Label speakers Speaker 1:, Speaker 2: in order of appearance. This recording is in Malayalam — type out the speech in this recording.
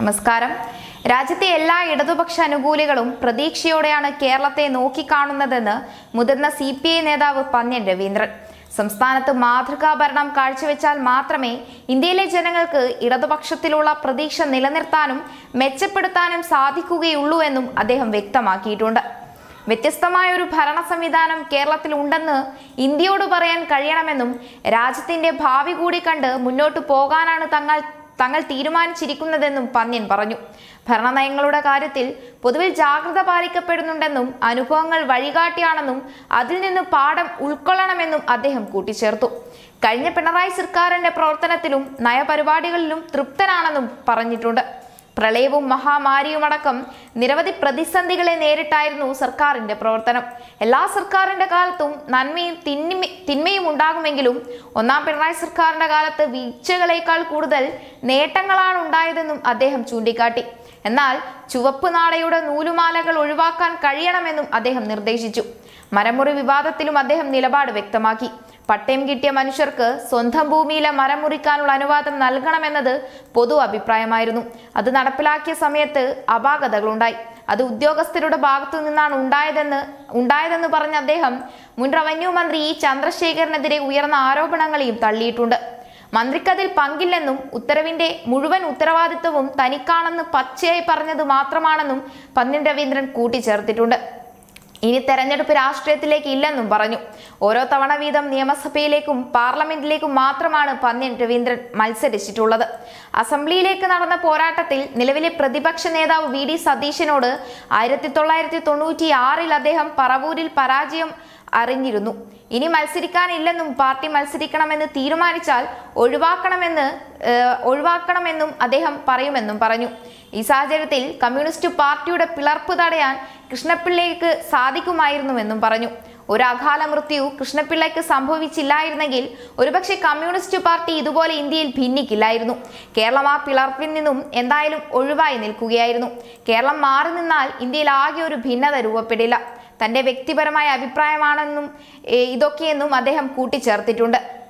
Speaker 1: നമസ്കാരം രാജ്യത്തെ എല്ലാ ഇടതുപക്ഷ അനുകൂലികളും പ്രതീക്ഷയോടെയാണ് കേരളത്തെ നോക്കിക്കാണുന്നതെന്ന് മുതിർന്ന സി പി ഐ നേതാവ് പന്ന്യൻ രവീന്ദ്രൻ സംസ്ഥാനത്ത് മാതൃകാ ഭരണം കാഴ്ചവെച്ചാൽ മാത്രമേ ഇന്ത്യയിലെ ജനങ്ങൾക്ക് ഇടതുപക്ഷത്തിലുള്ള പ്രതീക്ഷ നിലനിർത്താനും മെച്ചപ്പെടുത്താനും സാധിക്കുകയുള്ളൂ എന്നും അദ്ദേഹം വ്യക്തമാക്കിയിട്ടുണ്ട് വ്യത്യസ്തമായ ഒരു ഭരണ സംവിധാനം കേരളത്തിൽ ഉണ്ടെന്ന് ഇന്ത്യയോട് പറയാൻ കഴിയണമെന്നും രാജ്യത്തിന്റെ ഭാവി കൂടി കണ്ട് മുന്നോട്ട് പോകാനാണ് തങ്ങൾ തങ്ങൾ തീരുമാനിച്ചിരിക്കുന്നതെന്നും പന്ന്യൻ പറഞ്ഞു ഭരണനയങ്ങളുടെ കാര്യത്തിൽ പൊതുവിൽ ജാഗ്രത പാലിക്കപ്പെടുന്നുണ്ടെന്നും അനുഭവങ്ങൾ വഴികാട്ടിയാണെന്നും അതിൽ നിന്ന് പാഠം ഉൾക്കൊള്ളണമെന്നും അദ്ദേഹം കൂട്ടിച്ചേർത്തു കഴിഞ്ഞ പിണറായി സർക്കാരിന്റെ പ്രവർത്തനത്തിലും നയപരിപാടികളിലും തൃപ്തനാണെന്നും പറഞ്ഞിട്ടുണ്ട് പ്രളയവും മഹാമാരിയുമടക്കം നിരവധി പ്രതിസന്ധികളെ നേരിട്ടായിരുന്നു സർക്കാരിന്റെ പ്രവർത്തനം എല്ലാ സർക്കാരിന്റെ കാലത്തും നന്മയും തിന്മ തിന്മയും ഉണ്ടാകുമെങ്കിലും ഒന്നാം പിണറായി സർക്കാരിന്റെ കാലത്ത് വീഴ്ചകളേക്കാൾ കൂടുതൽ നേട്ടങ്ങളാണ് ഉണ്ടായതെന്നും അദ്ദേഹം ചൂണ്ടിക്കാട്ടി എന്നാൽ ചുവപ്പ് നാടയുടെ നൂലുമാലകൾ ഒഴിവാക്കാൻ കഴിയണമെന്നും അദ്ദേഹം നിർദ്ദേശിച്ചു മരമുറി വിവാദത്തിലും അദ്ദേഹം നിലപാട് വ്യക്തമാക്കി പട്ടയം കിട്ടിയ മനുഷ്യർക്ക് സ്വന്തം ഭൂമിയിലെ മരം മുറിക്കാനുള്ള അനുവാദം നൽകണമെന്നത് പൊതു അഭിപ്രായമായിരുന്നു അത് നടപ്പിലാക്കിയ സമയത്ത് അപാകതകളുണ്ടായി അത് ഉദ്യോഗസ്ഥരുടെ ഭാഗത്തു നിന്നാണ് ഉണ്ടായതെന്ന് ഉണ്ടായതെന്ന് പറഞ്ഞ അദ്ദേഹം മുൻ റവന്യൂ മന്ത്രി ഇ ചന്ദ്രശേഖരനെതിരെ ഉയർന്ന ആരോപണങ്ങളെയും തള്ളിയിട്ടുണ്ട് മന്ത്രിക്കതിൽ പങ്കില്ലെന്നും ഉത്തരവിന്റെ മുഴുവൻ ഉത്തരവാദിത്വവും തനിക്കാണെന്ന് പച്ചയായി പറഞ്ഞത് മാത്രമാണെന്നും പന്ന്യൻ രവീന്ദ്രൻ കൂട്ടിച്ചേർത്തിട്ടുണ്ട് ഇനി തെരഞ്ഞെടുപ്പ് രാഷ്ട്രീയത്തിലേക്ക് ഇല്ലെന്നും പറഞ്ഞു ഓരോ തവണ വീതം നിയമസഭയിലേക്കും പാർലമെന്റിലേക്കും മാത്രമാണ് പന്ന്യൻ രവീന്ദ്രൻ മത്സരിച്ചിട്ടുള്ളത് അസംബ്ലിയിലേക്ക് നടന്ന പോരാട്ടത്തിൽ നിലവിലെ പ്രതിപക്ഷ നേതാവ് വി ഡി സതീശനോട് ആയിരത്തി തൊള്ളായിരത്തി തൊണ്ണൂറ്റി ആറിൽ അദ്ദേഹം പറവൂരിൽ പരാജയം അറിഞ്ഞിരുന്നു ഇനി മത്സരിക്കാനില്ലെന്നും പാർട്ടി മത്സരിക്കണമെന്ന് തീരുമാനിച്ചാൽ ഒഴിവാക്കണമെന്ന് ഏഹ്, ഒഴിവാക്കണമെന്നും അദ്ദേഹം പറയുമെന്നും പറഞ്ഞു ഈ സാഹചര്യത്തിൽ കമ്മ്യൂണിസ്റ്റ് പാർട്ടിയുടെ പിളർപ്പ് തടയാൻ കൃഷ്ണപിള്ളയ്ക്ക് സാധിക്കുമായിരുന്നുവെന്നും പറഞ്ഞു ഒരു അകാല മൃത്യു കൃഷ്ണപിള്ളയ്ക്ക് സംഭവിച്ചില്ലായിരുന്നെങ്കിൽ ഒരുപക്ഷെ കമ്മ്യൂണിസ്റ്റ് പാർട്ടി ഇതുപോലെ ഇന്ത്യയിൽ ഭിന്നിക്കില്ലായിരുന്നു കേരളം ആ പിളർപ്പിൽ നിന്നും എന്തായാലും ഒഴിവായി നിൽക്കുകയായിരുന്നു കേരളം മാറി നിന്നാൽ ഇന്ത്യയിൽ ആകെ ഒരു ഭിന്നത രൂപപ്പെടില്ല തന്റെ വ്യക്തിപരമായ അഭിപ്രായമാണെന്നും ഏ, ഇതൊക്കെയെന്നും അദ്ദേഹം കൂട്ടിച്ചേർത്തിട്ടുണ്ട്